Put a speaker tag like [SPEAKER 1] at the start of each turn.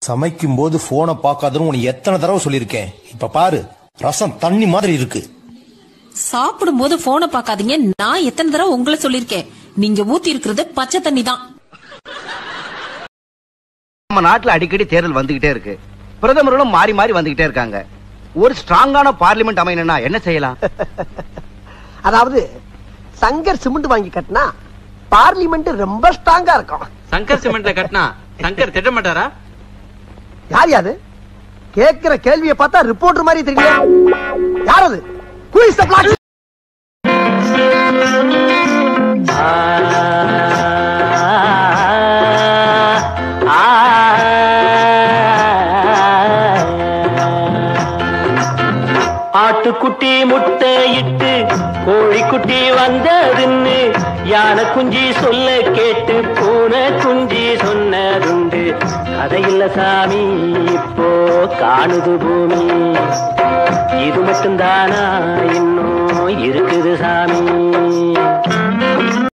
[SPEAKER 1] சமைக்கும் போது போனை பார்க்காதுன்னு உனக்கு எத்தனை தடவை சொல்லியிருக்கேன் இப்ப பாரு ரசம் தண்ணி மாதிரி இருக்கு
[SPEAKER 2] சாப்பிடும் போது போனை பார்க்காதீங்க நான் எத்தனை தடவை உங்களை சொல்லிருக்கேன் நீங்க ஊத்தி இருக்கிறது பச்சை தண்ணி தான்
[SPEAKER 3] நம்ம நாட்டுல அடிக்கடி தேர்தல் வந்துகிட்டே இருக்கு பிரதமர்களும் மாறி மாறி வந்துகிட்டே இருக்காங்க ஒரு ஸ்ட்ராங்கான பார்லிமெண்ட் அமையணும்னா என்ன செய்யலாம்
[SPEAKER 4] அதாவது சங்கர் சிமெண்ட் வாங்கி கட்டினா பார்லிமெண்ட் ரொம்ப ஸ்ட்ராங்கா இருக்கும்
[SPEAKER 5] சங்கர் சிமெண்ட்ல கட்டினா சங்கர் திட்ட மாட்டாரா
[SPEAKER 4] யார் யாது கேக்குற கேள்வியை பார்த்தா ரிப்போர்ட்டர் மாதிரி தெரியல யார் அது Who is the black
[SPEAKER 6] ஆட்டுக்குட்டி முட்டை இட்டு கோழிக்குட்டி வந்ததுன்னு யானை குஞ்சி சொல்ல கேட்டு பூனை குஞ்சி சொன்னதுண்டு கதையில்ல சாமி இப்போ காணுது பூமி இது மட்டும்தானா இன்னும் இருக்குது சாமி